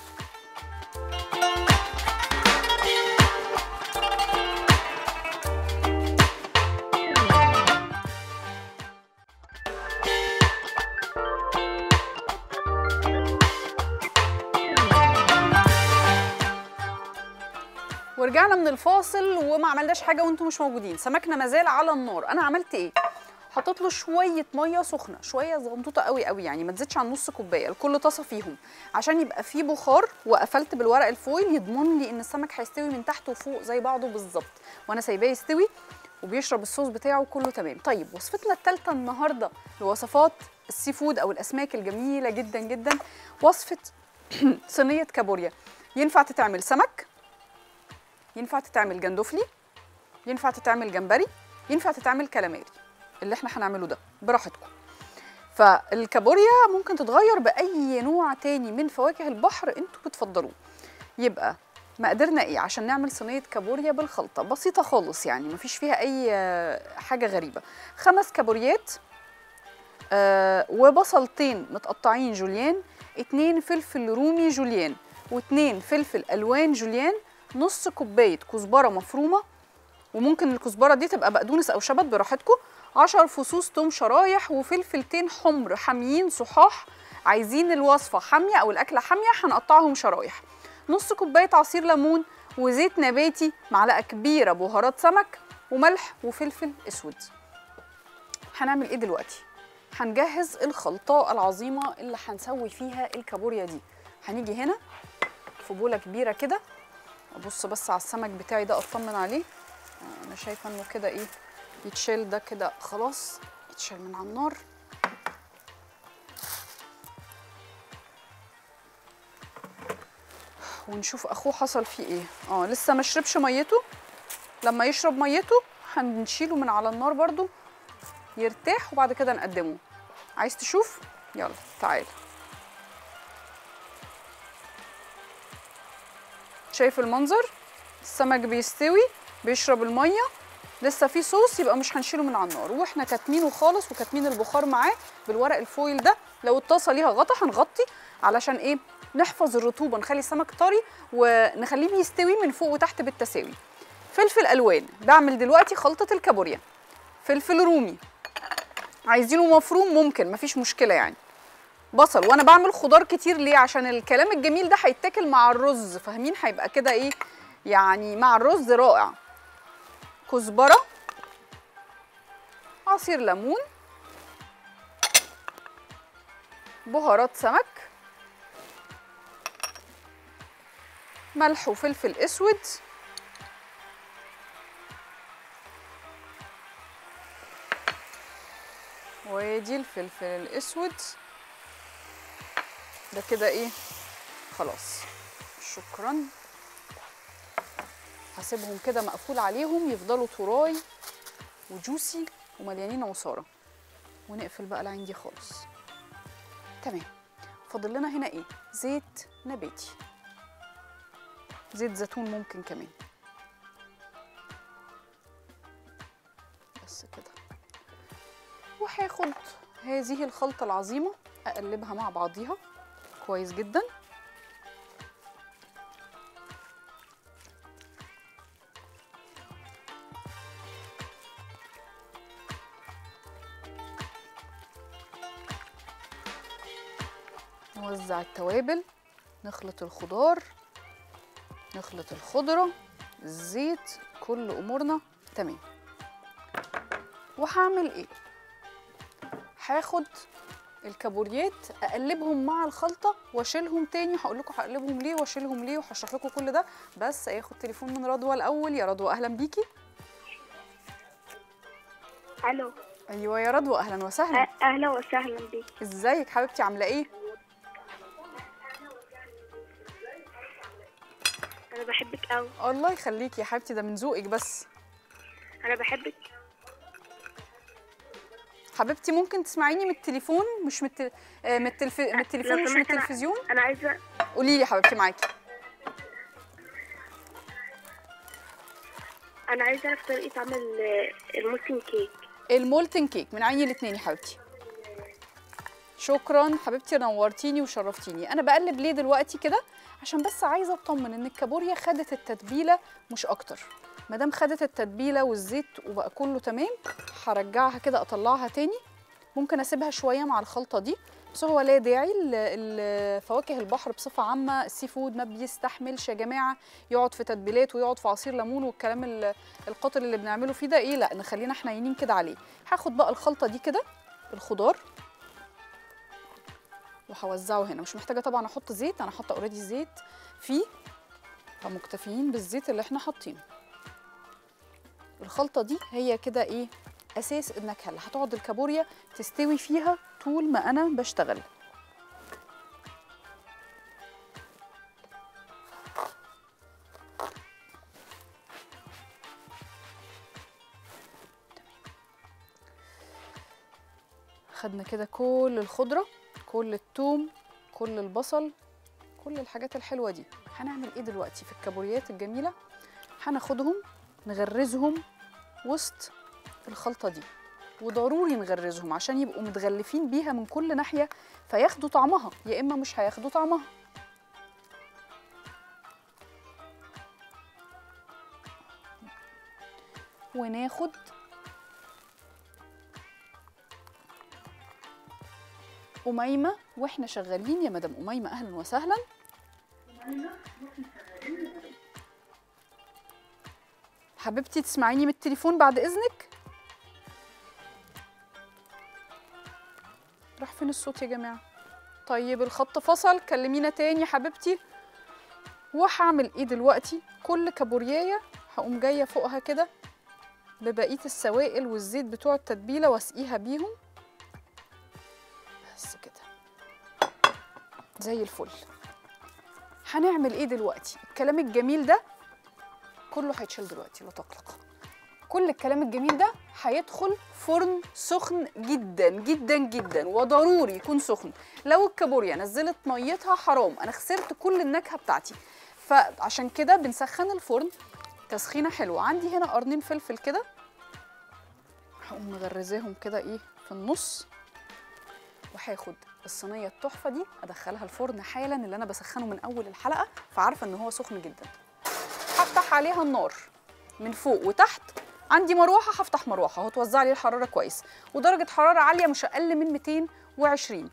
ورجعنا من الفاصل وما عملناش حاجه وانتم مش موجودين سمكنا مازال على النار انا عملت ايه حطيت له شويه ميه سخنه شويه صغنطوطه قوي قوي يعني ما تزيدش عن نص كوبايه لكل طاسه فيهم عشان يبقى فيه بخار وقفلت بالورق الفويل يضمن لي ان السمك هيستوي من تحت وفوق زي بعضه بالظبط وانا سايباه يستوي وبيشرب الصوص بتاعه كله تمام طيب وصفتنا الثالثه النهارده لوصفات السي فود او الاسماك الجميله جدا جدا وصفه صينيه كابوريا ينفع تتعمل سمك ينفع تتعمل جندفلي ينفع تتعمل جمبري ينفع تتعمل كالاماري اللي احنا هنعمله ده براحتكم فالكابوريا ممكن تتغير باي نوع تاني من فواكه البحر انتوا بتفضلوه يبقى مقدرنا ايه عشان نعمل صينيه كابوريا بالخلطه بسيطه خالص يعني مفيش فيها اي آه، حاجه غريبه خمس كابوريات آه وبصلتين متقطعين جوليان اتنين فلفل رومي جوليان واتنين فلفل الوان جوليان نص كوبايه كزبره مفرومه وممكن الكزبره دي تبقى بقدونس او شبت براحتكم 10 فصوص توم شرايح وفلفلتين حمر حاميين صحاح عايزين الوصفه حاميه او الاكله حاميه هنقطعهم شرايح نص كوبايه عصير ليمون وزيت نباتي معلقه كبيره بهارات سمك وملح وفلفل اسود هنعمل ايه دلوقتي هنجهز الخلطه العظيمه اللي هنسوي فيها الكابوريا دي هنيجي هنا في بوله كبيره كده ابص بس على السمك بتاعي ده اطمن عليه آه، انا شايفه انه كده ايه يتشال ده كده خلاص يتشال من على النار ونشوف اخوه حصل فيه ايه اه لسه ما شربش ميته لما يشرب ميته هنشيله من على النار برضو يرتاح وبعد كده نقدمه عايز تشوف يلا تعال شايف المنظر السمك بيستوي بيشرب الميه لسه في صوص يبقى مش هنشيله من على النار واحنا كاتمينه خالص وكاتمين البخار معاه بالورق الفويل ده لو الطاسه ليها غطا هنغطي علشان ايه نحفظ الرطوبه نخلي السمك طري ونخليه بيستوي من فوق وتحت بالتساوي فلفل الوان بعمل دلوقتي خلطه الكابوريا فلفل رومي عايزينه مفروم ممكن مفيش مشكله يعني بصل وانا بعمل خضار كتير ليه عشان الكلام الجميل ده هيتاكل مع الرز فاهمين هيبقى كده ايه يعني مع الرز رائع كزبره عصير ليمون بهارات سمك ملح وفلفل اسود وادي الفلفل الاسود ده كده ايه خلاص شكرا هسيبهم كده مقفول عليهم يفضلوا طراي وجوسي ومليانين عصاره ونقفل بقى العين دي خالص تمام فاضل لنا هنا ايه زيت نباتي زيت زيتون ممكن كمان بس كده وهاخد هذه الخلطة العظيمة أقلبها مع بعضيها كويس جدا نوزع التوابل نخلط الخضار نخلط الخضرة الزيت كل أمورنا تمام وهعمل ايه هاخد الكابوريات اقلبهم مع الخلطه واشيلهم تاني هقول لكم هقلبهم ليه واشيلهم ليه وهشرح لكم كل ده بس هاخد تليفون من رضوى الاول يا رضوى اهلا بيكي الو ايوه يا رضوى اهلا وسهلا أ- اهلا وسهلا بيك ازيك حبيبتي عامله ايه انا بحبك قوي الله يخليكي يا حبيبتي ده من ذوقك بس انا بحبك حبيبتي ممكن تسمعيني من التليفون مش من التل... آه، من, التلف... من التليفون لو مش من سمحت أنا- التلفزيون انا عايزه قولي لي يا حبيبتي معاكي انا عايزه اعرف طريقه عمل آه، المولتن كيك المولتن كيك من عيني الاثنين يا حبيبتي شكرا حبيبتي نورتيني وشرفتيني انا بقلب ليه دلوقتي كده عشان بس عايزه اطمن ان الكابوريا خدت التتبيله مش اكتر ما دام خدت التتبيله والزيت وبقى كله تمام هرجعها كده اطلعها تاني ممكن اسيبها شويه مع الخلطه دي بس هو لا داعي ال- ال- فواكه البحر بصفه عامه السي فود ما بيستحملش يا جماعه يقعد في تتبيلات ويقعد في عصير ليمون والكلام ال- القاتل اللي بنعمله فيه ده ايه لا نخلينا حنينين كده عليه هاخد بقى الخلطه دي كده الخضار وهوزعه هنا مش محتاجه طبعا احط زيت انا حاطه اوريدي زيت فيه فمكتفيين بالزيت اللي احنا حاطينه الخلطه دي هي كده ايه اساس النكهه اللي هتقعد الكابوريا تستوي فيها طول ما انا بشتغل خدنا كده كل الخضره كل الثوم كل البصل كل الحاجات الحلوه دي هنعمل ايه دلوقتي في الكابوريات الجميله هناخدهم نغرزهم وسط الخلطه دي وضروري نغرزهم عشان يبقوا متغلفين بيها من كل ناحيه فياخدوا طعمها يا اما مش هياخدوا طعمها وناخد أميمة واحنا شغالين يا مدام أميمة أهلا وسهلا حبيبتي تسمعيني من التليفون بعد إذنك راح فين الصوت يا جماعة طيب الخط فصل كلمينا تاني حبيبتي وهعمل ايه دلوقتي كل كابوريايه هقوم جايه فوقها كده ببقيه السوائل والزيت بتوع التتبيله واسقيها بيهم بس كده زي الفل هنعمل ايه دلوقتي الكلام الجميل ده كله هيتشال دلوقتي لا تقلق كل الكلام الجميل ده هيدخل فرن سخن جدا جدا جدا وضروري يكون سخن لو الكابوريا نزلت ميتها حرام انا خسرت كل النكهه بتاعتي فعشان كده بنسخن الفرن تسخينه حلوه عندي هنا قرنين فلفل كده هقوم مغرزاهم كده ايه في النص وهاخد الصينيه التحفه دي ادخلها الفرن حالا اللي انا بسخنه من اول الحلقه فعارفه ان هو سخن جدا هفتح عليها النار من فوق وتحت عندي مروحه هفتح مروحه هتوزع لي الحراره كويس ودرجه حراره عاليه مش اقل من 220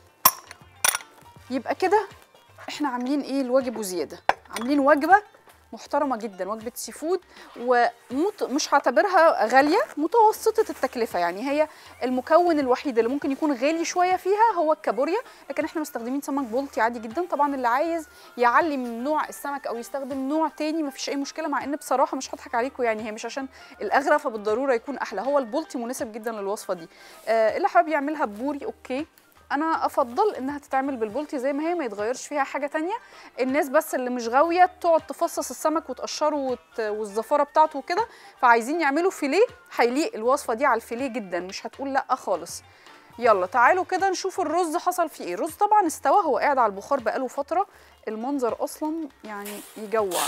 يبقى كده احنا عاملين ايه الواجب وزياده عاملين وجبه محترمه جدا وجبه سي فود ومش هعتبرها غاليه متوسطه التكلفه يعني هي المكون الوحيد اللي ممكن يكون غالي شويه فيها هو الكابوريا لكن احنا مستخدمين سمك بلطي عادي جدا طبعا اللي عايز يعلي من نوع السمك او يستخدم نوع تاني مفيش اي مشكله مع ان بصراحه مش هضحك عليكم يعني هي مش عشان الاغلى فبالضروره يكون احلى هو البلطي مناسب جدا للوصفه دي آه اللي حابب يعملها ببوري اوكي انا افضل انها تتعمل بالبلطي زي ما هي ما يتغيرش فيها حاجه تانية الناس بس اللي مش غاويه تقعد تفصص السمك وتقشره وت... والزفاره بتاعته وكده فعايزين يعملوا فيليه هيليق الوصفه دي على الفيليه جدا مش هتقول لا خالص يلا تعالوا كده نشوف الرز حصل فيه ايه الرز طبعا استوى هو قاعد على البخار بقاله فتره المنظر اصلا يعني يجوع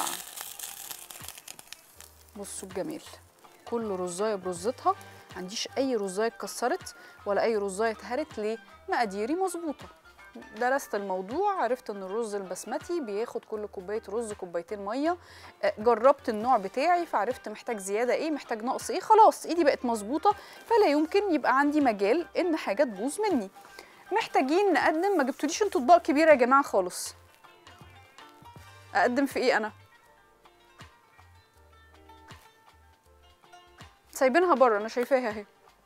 بصوا الجمال كل رزايه برزتها ما عنديش اي رزايه اتكسرت ولا اي رزايه اتهرت ليه مقاديري مظبوطه درست الموضوع عرفت ان الرز البسمتي بياخد كل كوبايه رز كوبايتين ميه آه، جربت النوع بتاعي فعرفت محتاج زياده ايه محتاج نقص ايه خلاص ايدي بقت مظبوطه فلا يمكن يبقى عندي مجال ان حاجه تبوظ مني محتاجين نقدم ما جبتوليش انتوا اطباق كبيره يا جماعه خالص اقدم في ايه انا سايبينها بره انا شايفاها اهي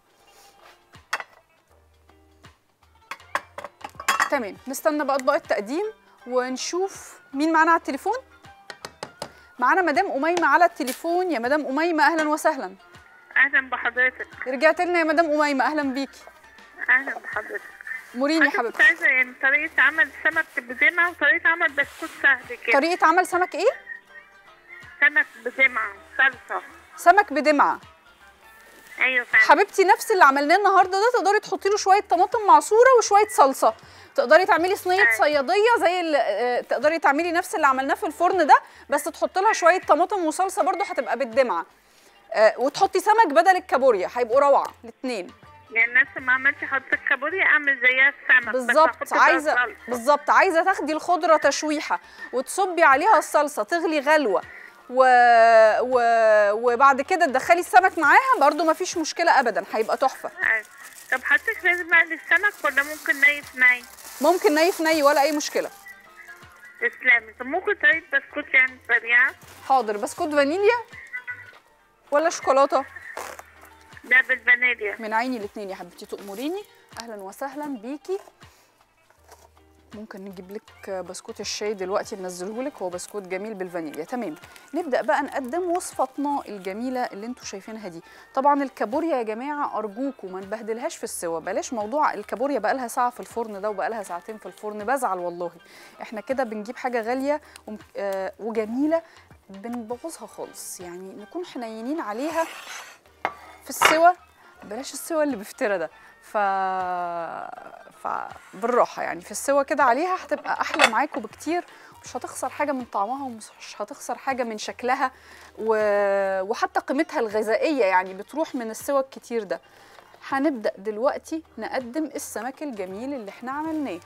تمام نستنى بقى اطباق التقديم ونشوف مين معانا على التليفون معانا مدام اميمه على التليفون يا مدام اميمه اهلا وسهلا اهلا بحضرتك رجعت لنا يا مدام اميمه اهلا بيكي اهلا بحضرتك موريني يا انا كنت حبيبتي عايزه يعني طريقه عمل سمك بزمع وطريقه عمل بسكوت سهل كده طريقه عمل سمك ايه سمك بزمع صلصه سمك بدمعه ايوه فعلا حبيبتي نفس اللي عملناه النهارده ده تقدري تحطي له شويه طماطم معصوره وشويه صلصه تقدري تعملي صينيه أيوة. صياديه زي اللي آه، تقدري تعملي نفس اللي عملناه في الفرن ده بس تحطي لها شويه طماطم وصلصه برده هتبقى بالدمعه آه وتحطي سمك بدل الكابوريا هيبقوا روعه الاثنين يعني نفس ما عملتي حضرتك كابوريا اعمل زيها السمك بس بالظبط أحط بقى عايزه صلصة. بالظبط عايزه تاخدي الخضره تشويحه وتصبي عليها الصلصه تغلي غلوه و... و... وبعد كده تدخلي السمك معاها برضو ما فيش مشكله ابدا هيبقى تحفه أيوة. طب حضرتك لازم اقلي السمك ولا ممكن ني في ني ممكن ني في ني ولا اي مشكله تسلمي طب ممكن طريقة بسكوت يعني سريعة حاضر بسكوت فانيليا ولا شوكولاته ده بالفانيليا من عيني الاثنين يا حبيبتي تأمريني اهلا وسهلا بيكي ممكن نجيب لك بسكوت الشاي دلوقتي ننزله لك هو بسكوت جميل بالفانيليا تمام نبدا بقى نقدم وصفتنا الجميله اللي انتم شايفينها دي طبعا الكابوريا يا جماعه ارجوكم ما نبهدلهاش في السوا بلاش موضوع الكابوريا بقى لها ساعه في الفرن ده وبقى لها ساعتين في الفرن بزعل والله احنا كده بنجيب حاجه غاليه وم- آه، وجميله بنبوظها خالص يعني نكون حنينين عليها في السوا بلاش السوا اللي بفترة ده ف ف بالراحه يعني في السوا كده عليها هتبقى احلى معاكم بكتير مش هتخسر حاجه من طعمها ومش هتخسر حاجه من شكلها و... وحتى قيمتها الغذائيه يعني بتروح من السوا الكتير ده هنبدا دلوقتي نقدم السمك الجميل اللي احنا عملناه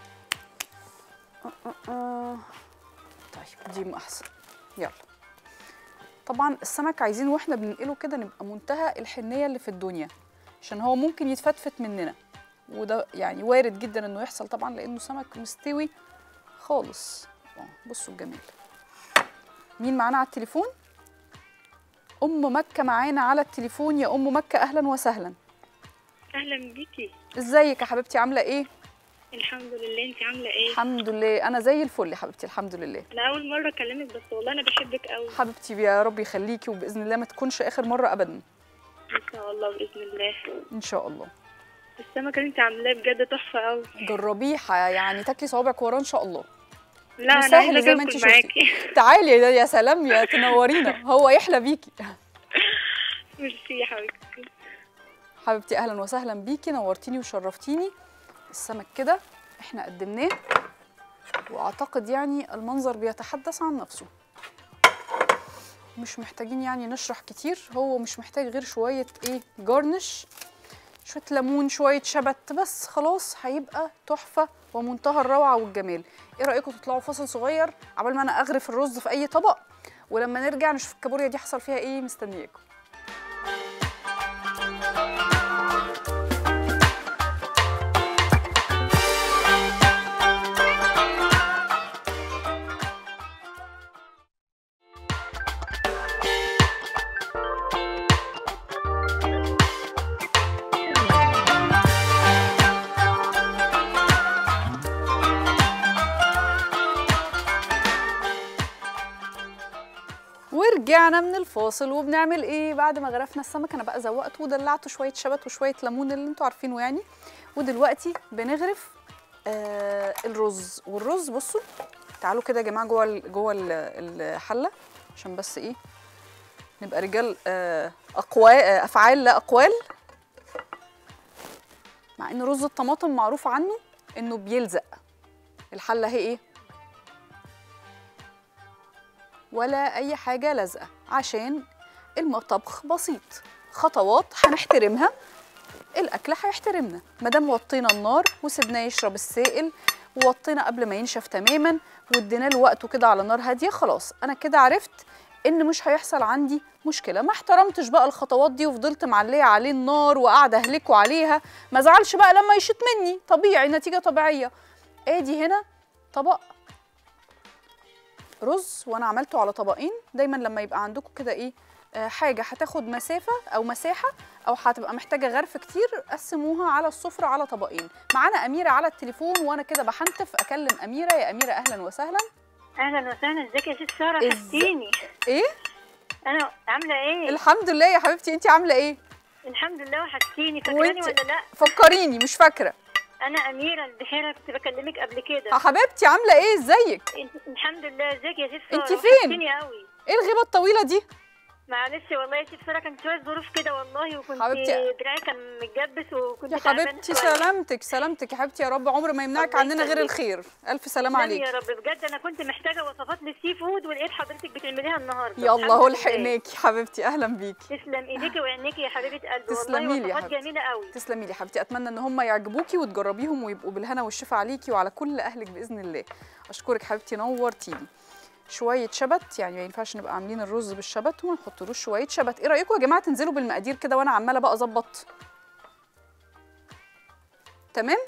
أه أه أه. طيب دي احسن يلا طبعا السمك عايزين واحنا بننقله كده نبقى منتهى الحنيه اللي في الدنيا عشان هو ممكن يتفتفت مننا وده يعني وارد جدا انه يحصل طبعا لانه سمك مستوي خالص اه بصوا الجمال مين معانا على التليفون ام مكه معانا على التليفون يا ام مكه اهلا وسهلا اهلا بيكي ازيك يا حبيبتي عامله ايه الحمد لله انت عامله ايه الحمد لله انا زي الفل يا حبيبتي الحمد لله انا اول مره اكلمك بس والله انا بحبك قوي حبيبتي يا رب يخليكي وباذن الله ما تكونش اخر مره ابدا ان شاء الله باذن الله ان شاء الله السمك اللي انت عاملاه بجد تحفه قوي جربيه ح- يعني تاكلي صوابعك وراه ان شاء الله لا انا وسهل عايزه زي ما اجي انت اكل شفتي. معاكي تعالي يا يا سلام يا تنورينا هو يحلى بيكي ميرسي يا حبيبتي حبيبتي اهلا وسهلا بيكي نورتيني وشرفتيني السمك كده احنا قدمناه واعتقد يعني المنظر بيتحدث عن نفسه مش محتاجين يعني نشرح كتير هو مش محتاج غير شويه ايه جارنش شويه ليمون شويه شبت بس خلاص هيبقى تحفه ومنتهى الروعه والجمال ايه رايكم تطلعوا فاصل صغير عبال ما انا اغرف الرز في اي طبق ولما نرجع نشوف الكابوريا دي حصل فيها ايه مستنياكم ورجعنا من الفاصل وبنعمل ايه بعد ما غرفنا السمك انا بقى زوقته ودلعته شويه شبت وشويه ليمون اللي انتوا عارفينه يعني ودلوقتي بنغرف آه الرز والرز بصوا تعالوا كده يا جماعه جوه ال- جوه ال- الحله عشان بس ايه نبقى رجال آه اقوال آه افعال لا اقوال مع ان رز الطماطم معروف عنه انه بيلزق الحله هي ايه ولا اي حاجه لازقه عشان الطبخ بسيط خطوات هنحترمها الاكل هيحترمنا ما دام وطينا النار وسبناه يشرب السائل ووطينا قبل ما ينشف تماما وادينا له وقته كده على نار هاديه خلاص انا كده عرفت ان مش هيحصل عندي مشكله ما احترمتش بقى الخطوات دي وفضلت معليه عليه النار وقاعده اهلكه عليها ما زعلش بقى لما يشيط مني طبيعي نتيجه طبيعيه ادي هنا طبق رز وانا عملته على طبقين دايما لما يبقى عندكم كده ايه آه، حاجه هتاخد مسافه او مساحه او هتبقى محتاجه غرف كتير قسموها على السفره على طبقين معانا اميره على التليفون وانا كده بحنتف اكلم اميره يا اميره اهلا وسهلا اهلا وسهلا ازيك يا ست ساره إز- حسيني ايه انا عامله ايه الحمد لله يا حبيبتي انت عامله ايه الحمد لله وحشتيني فاكراني وإنت- ولا لا فكريني مش فاكره انا اميره البحيره كنت بكلمك قبل كده يا حبيبتي عامله ايه ازيك إنت- الحمد لله ازيك يا ست ساره إنت فين؟ وحشتيني قوي ايه الغيبه الطويله دي معلش والله يا شيف ساره كان شويه ظروف كده والله وكنت حبيبتي. دراعي كان متجبس وكنت يا تعبانة حبيبتي شوية. سلامتك سلامتك يا حبيبتي يا رب عمر ما يمنعك الله عننا غير يخليك. الخير الف سلامه تسلمي عليك يا رب بجد انا كنت محتاجه وصفات للسي فود ولقيت حضرتك بتعمليها النهارده يلا الحمد اهو لله. لحقناكي حبيبتي اهلا بيكي تسلم ايديكي وعينيكي يا حبيبه قلبي تسلمي لي والله يا وصفات حبيبتي. جميله قوي تسلمي لي حبيبتي اتمنى ان هم يعجبوكي وتجربيهم ويبقوا بالهنا والشفا عليكي وعلى كل اهلك باذن الله اشكرك حبيبتي نورتيني شويه شبت يعني ما ينفعش نبقى عاملين الرز بالشبت وما نحطلوش شويه شبت ايه رايكم يا جماعه تنزلوا بالمقادير كده وانا عماله بقى اظبط تمام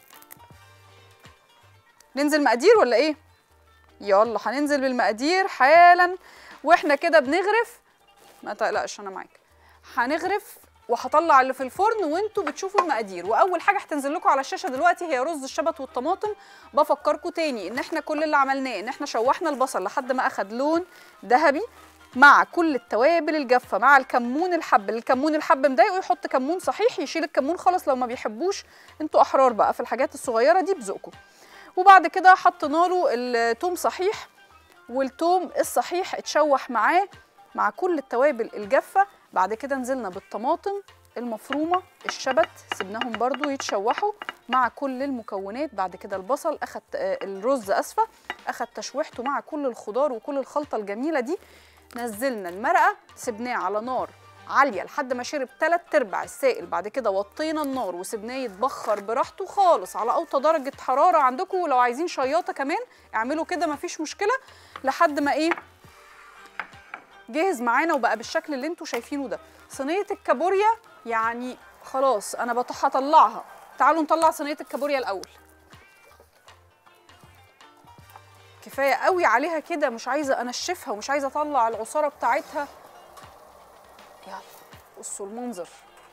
ننزل مقادير ولا ايه يلا هننزل بالمقادير حالا واحنا كده بنغرف ما تقلقش انا معاك هنغرف وهطلع اللي في الفرن وانتوا بتشوفوا المقادير واول حاجه هتنزل لكم على الشاشه دلوقتي هي رز الشبت والطماطم بفكركم تاني ان احنا كل اللي عملناه ان احنا شوحنا البصل لحد ما اخد لون ذهبي مع كل التوابل الجافه مع الكمون الحب الكمون الحب مضايقه يحط كمون صحيح يشيل الكمون خالص لو ما بيحبوش انتوا احرار بقى في الحاجات الصغيره دي بذوقكم وبعد كده حطينا له التوم صحيح والتوم الصحيح اتشوح معاه مع كل التوابل الجافه بعد كده نزلنا بالطماطم المفرومه الشبت سيبناهم برضو يتشوحوا مع كل المكونات بعد كده البصل اخد آه، الرز اسفه اخد تشويحته مع كل الخضار وكل الخلطه الجميله دي نزلنا المرقه سبناه على نار عاليه لحد ما شرب 3 ارباع السائل بعد كده وطينا النار وسبناه يتبخر براحته خالص على اوطى درجه حراره عندكم ولو عايزين شياطه كمان اعملوا كده مفيش مشكله لحد ما ايه جهز معانا وبقى بالشكل اللي انتوا شايفينه ده صينيه الكابوريا يعني خلاص انا بطح هطلعها تعالوا نطلع صينيه الكابوريا الاول كفايه قوي عليها كده مش عايزه انشفها ومش عايزه اطلع العصاره بتاعتها يلا بصوا المنظر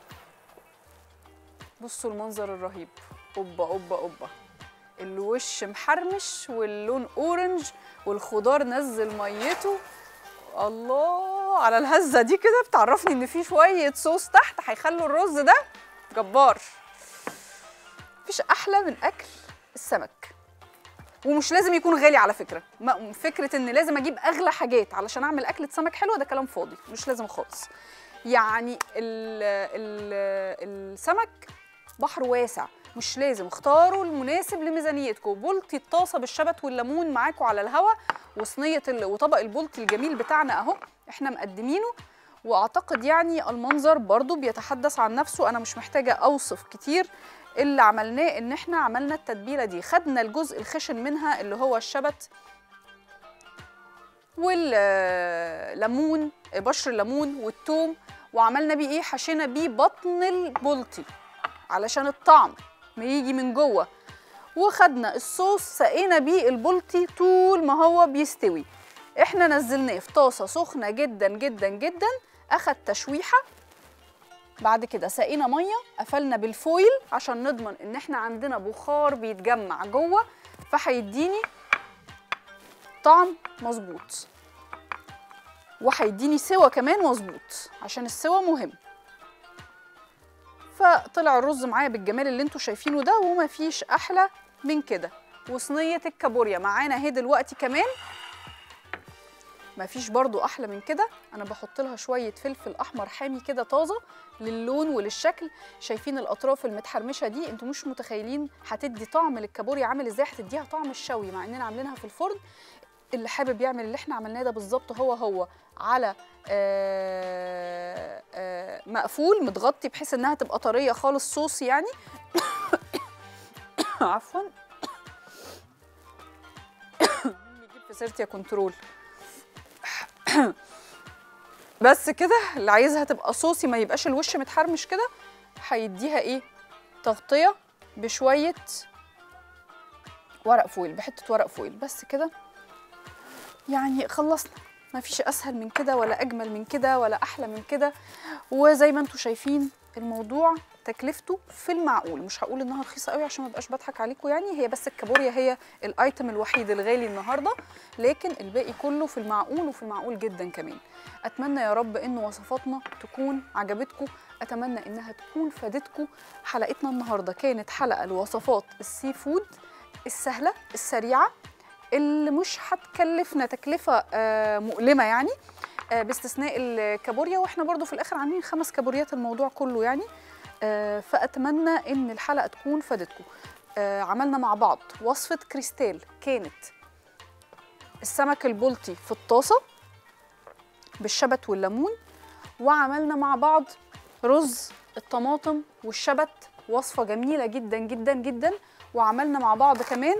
بصوا المنظر الرهيب اوبا اوبا اوبا الوش محرمش واللون اورنج والخضار نزل ميته الله على الهزه دي كده بتعرفني ان في شويه صوص تحت هيخلوا الرز ده جبار مفيش احلى من اكل السمك ومش لازم يكون غالي على فكره ما- فكره ان لازم اجيب اغلى حاجات علشان اعمل اكله سمك حلوه ده كلام فاضي مش لازم خالص يعني ال ال السمك بحر واسع مش لازم اختاروا المناسب لميزانيتكم بولتي الطاسه بالشبت والليمون معاكم على الهوا وصينيه ال- وطبق البولتي الجميل بتاعنا اهو احنا مقدمينه واعتقد يعني المنظر برضو بيتحدث عن نفسه انا مش محتاجه اوصف كتير اللي عملناه ان احنا عملنا التتبيله دي خدنا الجزء الخشن منها اللي هو الشبت والليمون بشر الليمون والثوم وعملنا بيه ايه حشينا بيه بطن البلطي علشان الطعم ما يجي من جوه وخدنا الصوص سقينا بيه البلطي طول ما هو بيستوي احنا نزلناه في طاسه سخنه جدا جدا جدا اخد تشويحه بعد كده سقينا ميه قفلنا بالفويل عشان نضمن ان احنا عندنا بخار بيتجمع جوه فهيديني طعم مظبوط وهيديني سوا كمان مظبوط عشان السوا مهم فطلع الرز معايا بالجمال اللي انتوا شايفينه ده ومفيش احلى من كده وصينيه الكابوريا معانا اهي دلوقتي كمان مفيش برضو احلى من كده انا بحط لها شويه فلفل احمر حامي كده طازه للون وللشكل شايفين الاطراف المتحرمشه دي انتوا مش متخيلين هتدي طعم للكابوريا عامل ازاي هتديها طعم الشوي مع اننا عاملينها في الفرن اللي حابب يعمل اللي احنا عملناه ده بالظبط هو هو على آه آه مقفول متغطي بحيث انها تبقى طريه خالص صوص يعني عفوا مين يجيب في سيرتي يا كنترول بس كده اللي عايزها تبقى صوصي ما يبقاش الوش متحرمش كده هيديها ايه تغطيه بشويه ورق فويل بحته ورق فويل بس كده يعني خلصنا ما فيش اسهل من كده ولا اجمل من كده ولا احلى من كده وزي ما انتم شايفين الموضوع تكلفته في المعقول مش هقول انها رخيصه قوي عشان ما ابقاش بضحك عليكم يعني هي بس الكابوريا هي الايتم الوحيد الغالي النهارده لكن الباقي كله في المعقول وفي المعقول جدا كمان اتمنى يا رب ان وصفاتنا تكون عجبتكم اتمنى انها تكون فادتكم حلقتنا النهارده كانت حلقه لوصفات السي فود السهله السريعه اللي مش هتكلفنا تكلفه آه، مؤلمه يعني آه، باستثناء الكابوريا واحنا برضو في الاخر عاملين خمس كابوريات الموضوع كله يعني آه، فاتمنى ان الحلقه تكون فادتكم آه، عملنا مع بعض وصفه كريستال كانت السمك البلطي في الطاسه بالشبت والليمون وعملنا مع بعض رز الطماطم والشبت وصفه جميله جدا جدا جدا وعملنا مع بعض كمان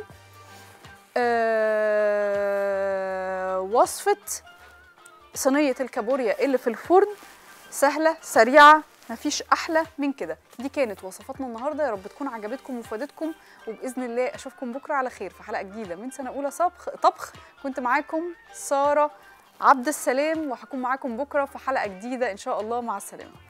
آه، وصفه صينيه الكابوريا اللي في الفرن سهله سريعه مفيش احلى من كده دي كانت وصفاتنا النهارده يا رب تكون عجبتكم وفادتكم وباذن الله اشوفكم بكره على خير في حلقه جديده من سنه اولى طبخ طبخ كنت معاكم ساره عبد السلام وهكون معاكم بكره في حلقه جديده ان شاء الله مع السلامه